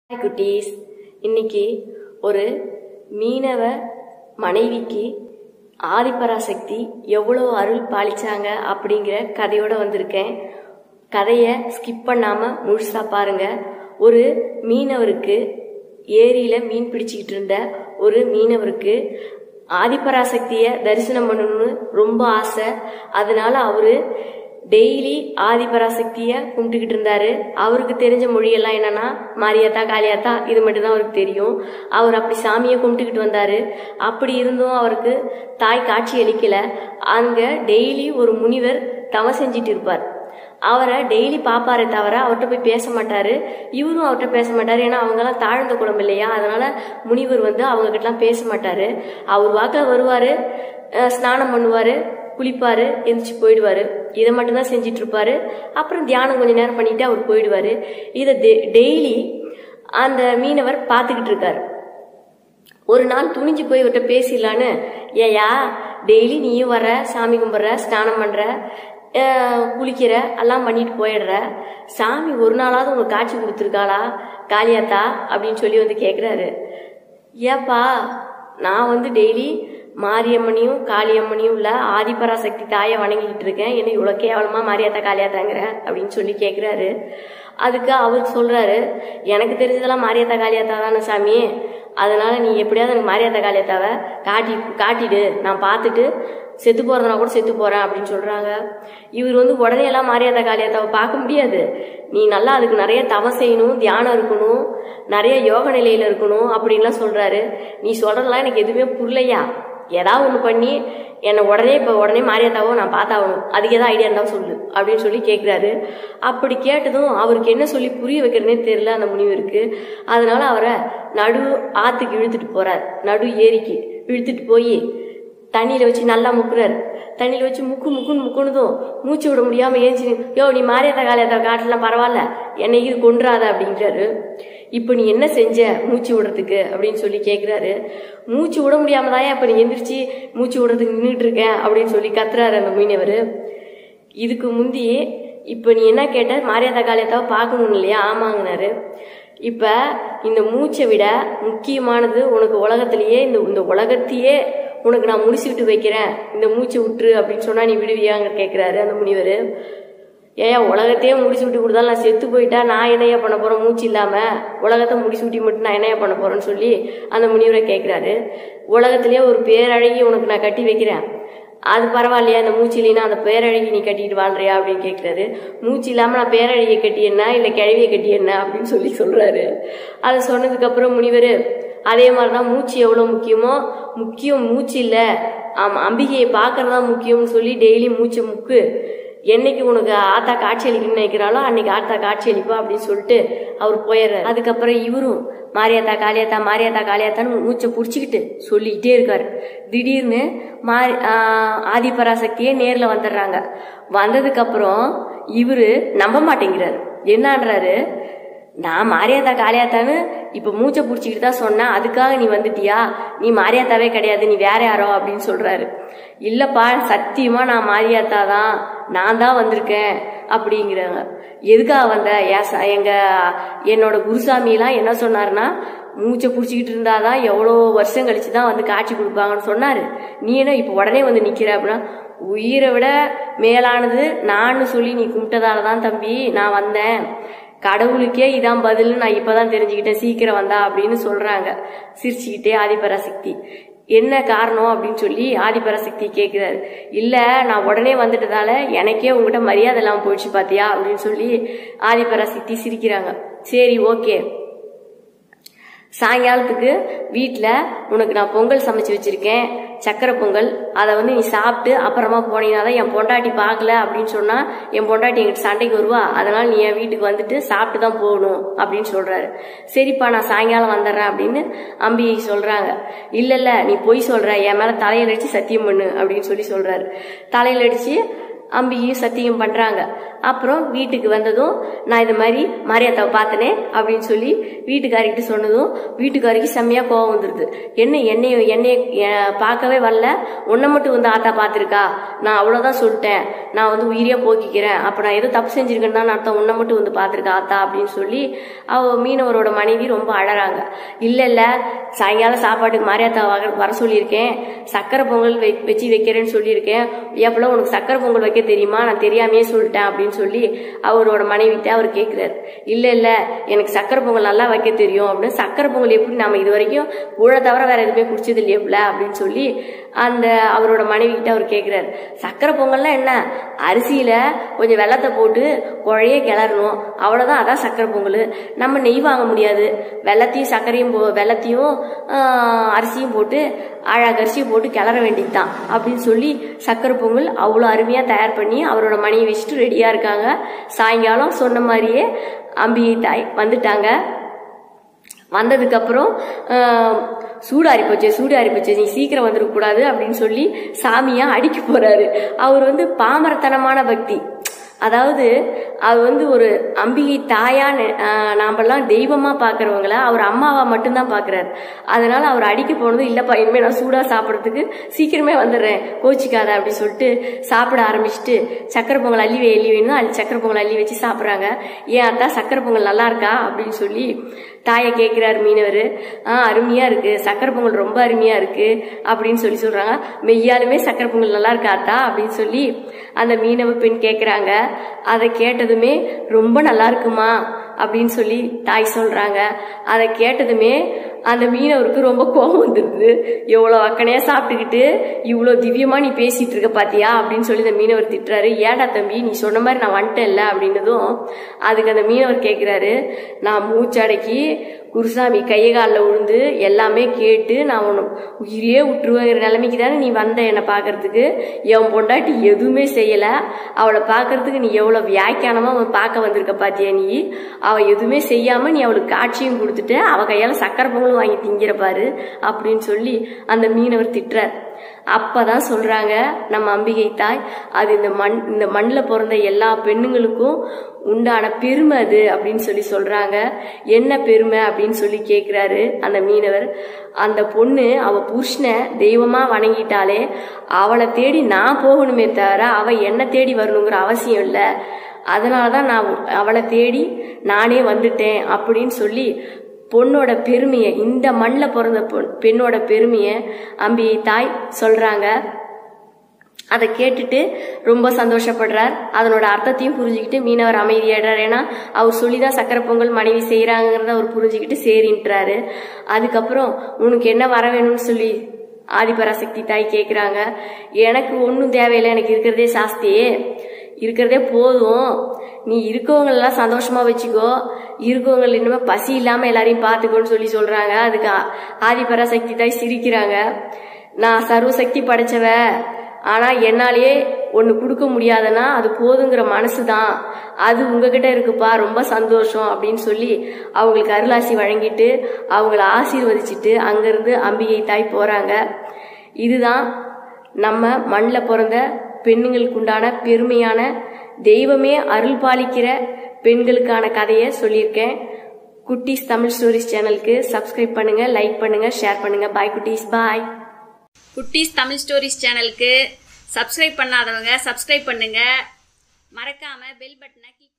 hi குட்டீஸ் இன்னைக்கு ஒரு மீனவ மனைவிக்கு ஆதிபராசக்தி எவ்வளோ அருள் பாலிச்சாங்க அப்படிங்கிற கதையோட வந்திருக்கேன் கதையை ஸ்கிப் பண்ணாம முழுசா பாருங்க ஒரு மீனவருக்கு ஏரியில மீன் பிடிச்சிக்கிட்டு இருந்த ஒரு மீனவருக்கு ஆதிபராசக்திய தரிசனம் பண்ணணும்னு ரொம்ப ஆசை அதனால அவரு டெய்லி ஆதிபராசக்திய கும்பிட்டுக்கிட்டு இருந்தாரு அவருக்கு தெரிஞ்ச மொழியெல்லாம் என்னன்னா மாரியாத்தா காளியாத்தா இது மட்டும்தான் அவருக்கு தெரியும் அவர் அப்படி சாமியை கும்பிட்டுக்கிட்டு வந்தாரு அப்படி இருந்தும் அவருக்கு தாய் காட்சி அளிக்கல அங்க டெய்லி ஒரு முனிவர் தவம் செஞ்சிட்டு இருப்பார் அவரை டெய்லி பாப்பாரே தவிர அவர்கிட்ட போய் பேச மாட்டாரு இவரும் அவர்கிட்ட பேச மாட்டாரு ஏன்னா அவங்கெல்லாம் தாழ்ந்த குளம் இல்லையா அதனால முனிவர் வந்து அவங்க கிட்டலாம் பேச மாட்டாரு அவர் வாக்கில் வருவாரு அஹ் ஸ்நானம் பண்ணுவாரு குளிப்பாரு எந்திரிச்சு போயிடுவாரு இதை மட்டும்தான் செஞ்சிட்டு இருப்பாரு அப்புறம் தியானம் கொஞ்ச நேரம் பண்ணிட்டு அவர் போயிடுவாரு இதை டெய்லி அந்த மீனவர் பார்த்துக்கிட்டு இருக்காரு ஒரு நாள் துணிஞ்சு போய் இவர்கிட்ட பேசிடலான்னு ஏயா டெய்லி நீயும் வர சாமி கும்பிட்ற ஸ்நானம் பண்ற அஹ் குளிக்கிற எல்லாம் பண்ணிட்டு போயிடுற சாமி ஒரு நாளாவது உங்களுக்கு காட்சி கொடுத்துருக்காளா காளியாத்தா அப்படின்னு சொல்லி வந்து கேட்குறாரு ஏப்பா நான் வந்து டெய்லி மாரியம்மனையும் காளியம்மனையும் உள்ள ஆதிபராசக்தி தாயை வணங்கிக்கிட்டு இருக்கேன் என்ன இவ்வளோ கேவலமா மாரியாத்தா காளியாத்தாங்கிற அப்படின்னு சொல்லி கேட்குறாரு அதுக்கு அவர் சொல்றாரு எனக்கு தெரிஞ்சதெல்லாம் மாரியாத்தா காளியாத்தா தானே சாமி அதனால நீ எப்படியாவது எனக்கு மாரியாத்தா காளியாத்தாவை காட்டி காட்டிடு நான் பார்த்துட்டு செத்து போறதுனா கூட செத்து போறேன் அப்படின்னு சொல்றாங்க இவர் வந்து உடனே எல்லாம் மாரியாத்தா காளியாத்தாவை பார்க்க முடியாது நீ நல்லா அதுக்கு நிறைய தவம் செய்யணும் தியானம் இருக்கணும் நிறைய யோக நிலையில இருக்கணும் அப்படின்லாம் சொல்றாரு நீ சொல்றதெல்லாம் எனக்கு எதுவுமே புரியலையா ஏதாவது ஒன்று பண்ணி என்னை உடனே இப்போ உடனே மாரியாத்தாவோ நான் பார்த்தாகணும் அதுக்கு ஏதாவது ஐடியா இருந்தால் சொல்லு அப்படின்னு சொல்லி கேட்குறாரு அப்படி கேட்டதும் அவருக்கு என்ன சொல்லி புரிய வைக்கிறதுனே தெரியல அந்த முனிவருக்கு அதனால அவரை நடு ஆற்றுக்கு இழுத்துட்டு போறார் நடு ஏரிக்கு இழுத்துட்டு போய் தண்ணியில வச்சு நல்லா முக்குறாரு தண்ணியில வச்சு முக்கு முக்குன்னு முக்குனதும் மூச்சு விட முடியாம ஏஞ்சி யோ நீ மாரியாத்தா காலியாத்தா காட்டலாம் பரவாயில்ல என்னை இது கொன்றாத அப்படிங்கிறாரு இப்போ நீ என்ன செஞ்ச மூச்சு விடுறதுக்கு அப்படின்னு சொல்லி கேட்குறாரு மூச்சு விட முடியாம தான் இப்போ நீ எந்திரிச்சு மூச்சு விடுறதுக்கு நின்றுட்டு இருக்கேன் அப்படின்னு சொல்லி கத்துறாரு அந்த மீனவர் இதுக்கு முந்தி இப்போ நீ என்ன கேட்ட மாரியாத்தா காளியாத்தாவை பார்க்கணும் இல்லையா ஆமாங்கனாரு இப்போ இந்த மூச்சை விட முக்கியமானது உனக்கு உலகத்திலேயே இந்த இந்த உலகத்தையே உனக்கு நான் முடிச்சு விட்டு வைக்கிறேன் இந்த மூச்சை விட்டுரு அப்படின்னு சொன்னா நீ விடுவியாங்க கேட்குறாரு அந்த முனிவர் ஏயா உலகத்தையே முடிச்சு விட்டு கொடுத்தாலும் நான் செத்து போயிட்டா நான் என்னையா பண்ண போறேன் மூச்சு இல்லாம உலகத்தை முடிச்சு விட்டி மட்டும் நான் என்னையா பண்ண போறேன்னு சொல்லி அந்த முனிவரை கேட்குறாரு உலகத்திலேயே ஒரு பேரழகி உனக்கு நான் கட்டி வைக்கிறேன் அது பரவாயில்லையா இந்த மூச்சு இல்லைன்னா அந்த பேரழகி நீ கட்டிட்டு வாழ்றியா அப்படின்னு கேட்குறாரு மூச்சு இல்லாமல் நான் பேரழகியை கட்டி என்ன இல்லை கிழவியை கட்டி என்ன அப்படின்னு சொல்லி சொல்றாரு அதை சொன்னதுக்கப்புறம் முனிவர் அதே மாதிரி தான் மூச்சு எவ்வளோ முக்கியமோ முக்கியம் மூச்சு இல்லை ஆமாம் அம்பிகையை பார்க்கறதா முக்கியம்னு சொல்லி டெய்லி மூச்சை முக்கு என்னைக்கு உனக்கு ஆத்தா காட்சி அளிக்கணும்னு நினைக்கிறாளோ அன்னைக்கு ஆத்தா காட்சி அளிப்பா அப்படின்னு சொல்லிட்டு அவர் போயிடுறாரு அதுக்கப்புறம் இவரும் மாரியாத்தா காளியாத்தா மாரியாத்தா காளியாத்தான்னு மூச்சை பிடிச்சிக்கிட்டு சொல்லிக்கிட்டே இருக்காரு திடீர்னு மாரி ஆதிபராசக்தியே நேரில் வந்துடுறாங்க வந்ததுக்கப்புறம் இவரு நம்ப மாட்டேங்கிறாரு என்னன்றாரு நான் மாரியாத்தா காளியாத்தான்னு இப்போ மூச்சை பிடிச்சிக்கிட்டு தான் சொன்னேன் அதுக்காக நீ வந்துட்டியா நீ மாரியாத்தாவே கிடையாது நீ வேற யாரோ அப்படின்னு சொல்றாரு இல்லப்பா சத்தியமா நான் மாரியாத்தா தான் நான் தான் வந்திருக்கேன் அப்படிங்கிறாங்க எதுக்காக வந்த ஏச எங்க என்னோட குருசாமியெல்லாம் என்ன சொன்னாருன்னா மூச்சை பிடிச்சிக்கிட்டு இருந்தாதான் எவ்வளோ வருஷம் கழிச்சு தான் வந்து காட்சி கொடுப்பாங்கன்னு சொன்னாரு நீ என்ன இப்போ உடனே வந்து நிக்கிற அப்படின்னா உயிரை விட மேலானது நான் சொல்லி நீ கும்பிட்டதால தான் தம்பி நான் வந்தேன் கடவுளுக்கே இதான் பதில்னு நான் இப்பதான் தெரிஞ்சுக்கிட்டேன் சீக்கிரம் வந்தா அப்படின்னு சொல்றாங்க சிரிச்சுக்கிட்டே ஆதிபராசக்தி என்ன காரணம் அப்படின்னு சொல்லி ஆதிபராசக்தி கேட்கிறாரு இல்ல நான் உடனே வந்துட்டதால எனக்கே உங்ககிட்ட மரியாதை இல்லாம போயிடுச்சு பாத்தியா அப்படின்னு சொல்லி ஆதிபராசக்தி சிரிக்கிறாங்க சரி ஓகே சாயங்காலத்துக்கு வீட்டில் உனக்கு நான் பொங்கல் சமைச்சு வச்சிருக்கேன் சக்கரை பொங்கல் அதை வந்து நீ சாப்பிட்டு அப்புறமா போனீங்கன்னா தான் என் பொண்டாட்டி பார்க்கல அப்படின்னு சொன்னா என் பொண்டாட்டி எங்கிட்ட சண்டைக்கு வருவா அதனால நீ என் வீட்டுக்கு வந்துட்டு சாப்பிட்டு தான் போகணும் அப்படின்னு சொல்றாரு சரிப்பா நான் சாயங்காலம் வந்துடுறேன் அப்படின்னு அம்பி சொல்றாங்க இல்ல இல்ல நீ பொய் சொல்ற என் மேல தலையில அடிச்சு சத்தியம் பண்ணு அப்படின்னு சொல்லி சொல்றாரு தலையில அடிச்சு அம்பிகையும் சத்தியம் பண்றாங்க அப்புறம் வீட்டுக்கு வந்ததும் நான் இது மாதிரி மாரியாத்தாவை பார்த்தனே அப்படின்னு சொல்லி வீட்டுக்காரிக்கிட்ட சொன்னதும் வீட்டுக்காரிக்கு செம்மையா கோவம் வந்துருது என்ன என்னைய என்னைய பார்க்கவே வரல உன்னை மட்டும் வந்து ஆத்தா பார்த்துருக்கா நான் அவ்வளோதான் சொல்லிட்டேன் நான் வந்து உயிரியா போக்கிக்கிறேன் அப்போ நான் ஏதோ தப்பு செஞ்சிருக்கேன்னு தான் அர்த்தம் உன்னை மட்டும் வந்து பார்த்துருக்கா ஆத்தா அப்படின்னு சொல்லி அவ மீனவரோட மனைவி ரொம்ப அழறாங்க இல்ல இல்ல சாயங்காலம் சாப்பாட்டுக்கு மாரியாத்தா வர வர சொல்லியிருக்கேன் சக்கரை பொங்கல் வை வச்சு வைக்கிறேன்னு சொல்லியிருக்கேன் எப்பல உனக்கு சக்கரை பொங்கல் வைக்க தெரியுமா நான் தெரியாமையே சொல்லிட்டேன் அப்படின்னு சொல்லி அவரோட மனைவிட்ட அவர் கேட்கிறாரு இல்ல இல்ல எனக்கு சக்கரை பொங்கல் நல்லா வைக்க தெரியும் அப்படின்னு சக்கரை பொங்கல் எப்படி நாம இது வரைக்கும் ஊழ தவிர வேற எதுவுமே குடிச்சது இல்லையப்ல அப்படின்னு சொல்லி அந்த அவரோட மனைவி கிட்ட அவர் கேட்கிறாரு சக்கரை பொங்கல்னா என்ன அரிசியில கொஞ்சம் வெள்ளத்தை போட்டு குழைய கிளறணும் அவ்வளவுதான் அதான் சக்கரை பொங்கல் நம்ம நெய் வாங்க முடியாது வெள்ளத்தையும் சர்க்கரையும் போ வெள்ளத்தையும் ஆஹ், அரிசியும் போட்டு அழகு அரிசியும் போட்டு கிளற வேண்டியதுதான் அப்படின்னு சொல்லி சக்கரை பொங்கல் அவ்வளோ அருமையா தயார் பண்ணி அவரோட மணியை வச்சுட்டு ரெடியா இருக்காங்க சாயங்காலம் சொன்ன மாதிரியே அம்பிகை தாய் வந்துட்டாங்க வந்ததுக்கப்புறம் சூடாரி போச்சு சூடாரி போச்சு நீ சீக்கிரம் வந்துடக்கூடாது அப்படின்னு சொல்லி சாமியா அடிக்க போறாரு அவர் வந்து பாமரத்தனமான பக்தி அதாவது அது வந்து ஒரு அம்பிகை தாயா நெ- ஆஹ் நாமெல்லாம் தெய்வமா பாக்குறவங்கள அவர் அம்மாவா மட்டும்தான் பாக்குறாரு அதனால அவர் அடிக்க போனது இல்லப்பா இனிமே நான் சூடா சாப்பிடறதுக்கு சீக்கிரமே வந்துடுறேன் கோச்சிக்காத அப்படி சொல்லிட்டு சாப்பிட ஆரம்பிச்சுட்டு சக்கரை பொங்கல் அள்ளி வை அள்ளி வேணும் அள்ளி சக்கரை பொங்கல் அள்ளி வச்சு சாப்பிட்றாங்க ஏன் அத்தா சக்கரை பொங்கல் நல்லா இருக்கா அப்படின்னு சொல்லி தாயை கேட்கிறாரு மீனவர் ஆ அருமையா இருக்கு சக்கரை பொங்கல் ரொம்ப அருமையா இருக்கு அப்படின்னு சொல்லி சொல்றாங்க மெய்யாலுமே சக்கரை பொங்கல் நல்லா இருக்காத்தா அப்படின்னு சொல்லி அந்த மீனவ பெண் கேட்குறாங்க அதை கேட்டதுமே ரொம்ப நல்லா இருக்குமா அப்படின்னு சொல்லி தாய் சொல்றாங்க அதை கேட்டதுமே அந்த மீனவருக்கு ரொம்ப கோபம் வந்துருது எவ்வளோ அக்கனையா சாப்பிட்டுக்கிட்டு இவ்வளோ திவ்யமா நீ பேசிட்டு இருக்க பாத்தியா அப்படின்னு சொல்லி அந்த மீனவர் திட்டுறாரு ஏடா தம்பி நீ சொன்ன மாதிரி நான் வந்துட்டேன்ல அப்படின்னதும் அதுக்கு அந்த மீனவர் கேட்குறாரு நான் மூச்சடக்கி குருசாமி கையை காலில் விழுந்து எல்லாமே கேட்டு நான் உன்னை உயிரே விட்டுருவேங்கிற நிலைமைக்கு தானே நீ வந்த என்னை பார்க்கறதுக்கு என் பொண்டாட்டி எதுவுமே செய்யலை அவளை பார்க்கறதுக்கு நீ எவ்வளோ வியாக்கியானமாக அவன் பார்க்க வந்திருக்க பாத்தியா நீ அவள் எதுவுமே செய்யாமல் நீ அவளுக்கு காட்சியும் கொடுத்துட்டு அவள் கையால் சக்கரை பொங்கலும் வாங்கி திங்கிற பாரு அப்படின்னு சொல்லி அந்த மீனவர் திட்டுறார் அப்பதான் சொல்றாங்க நம்ம அம்பிகை தாய் அது இந்த மண் இந்த மண்ணில் பிறந்த எல்லா பெண்ணுங்களுக்கும் உண்டான பெருமை அது அப்படின்னு சொல்லி சொல்றாங்க என்ன பெருமை அப்படின்னு சொல்லி கேட்கிறாரு அந்த மீனவர் அந்த பொண்ணு அவ புருஷனை தெய்வமா வணங்கிட்டாலே அவளை தேடி நான் போகணுமே தவிர அவ என்ன தேடி வரணுங்கிற அவசியம் இல்லை அதனாலதான் நான் அவளை தேடி நானே வந்துட்டேன் அப்படின்னு சொல்லி பொண்ணோட பெருமையை இந்த மண்ணில் பிறந்த பொன் பெண்ணோட பெருமையை அம்பிகை தாய் சொல்றாங்க அதை கேட்டுட்டு ரொம்ப சந்தோஷப்படுறார் அதனோட அர்த்தத்தையும் புரிஞ்சுக்கிட்டு மீனவர் அமைதியாடுறார் ஏன்னா அவர் சொல்லிதான் சக்கரை பொங்கல் மனைவி செய்யறாங்கிறத அவர் புரிஞ்சுக்கிட்டு சரின்றாரு அதுக்கப்புறம் உனக்கு என்ன வர வேணும்னு சொல்லி ஆதிபராசக்தி தாய் கேட்குறாங்க எனக்கு ஒன்றும் தேவையில்லை எனக்கு இருக்கிறதே சாஸ்தியே இருக்கிறதே போதும் நீ இருக்கவங்களெல்லாம் சந்தோஷமா வச்சுக்கோ இருக்கவங்க இனிமே பசி இல்லாம எல்லாரையும் பார்த்துக்கோன்னு சொல்லி சொல்றாங்க அதுக்கு ஆ- ஆதிபராசக்தி தாய் சிரிக்கிறாங்க நான் சர்வசக்தி படைச்சவ ஆனா என்னாலேயே ஒன்று கொடுக்க முடியாதுன்னா அது போதுங்கிற மனசு தான் அது உங்ககிட்ட இருக்குப்பா ரொம்ப சந்தோஷம் அப்படின்னு சொல்லி அவங்களுக்கு அருளாசி வழங்கிட்டு அவங்கள ஆசீர்வதிச்சிட்டு அங்கிருந்து அம்பிகை தாய் போறாங்க இதுதான் நம்ம மண்ணில் பிறந்த பெண்ணுங்களுக்கு உண்டான பெருமையான தெய்வமே அருள் பாலிக்கிற பெண்களுக்கான கதையை சொல்லியிருக்கேன் குட்டீஸ் தமிழ் ஸ்டோரிஸ் சேனலுக்கு சப்ஸ்கிரைப் பண்ணுங்க லைக் பண்ணுங்க ஷேர் பண்ணுங்க பாய் குட்டீஸ் பாய் குட்டீஸ் தமிழ் ஸ்டோரிஸ் சேனலுக்கு சப்ஸ்கிரைப் பண்ணாதவங்க சப்ஸ்கிரைப் பண்ணுங்க மறக்காம பெல் பட்டனை கிளிக்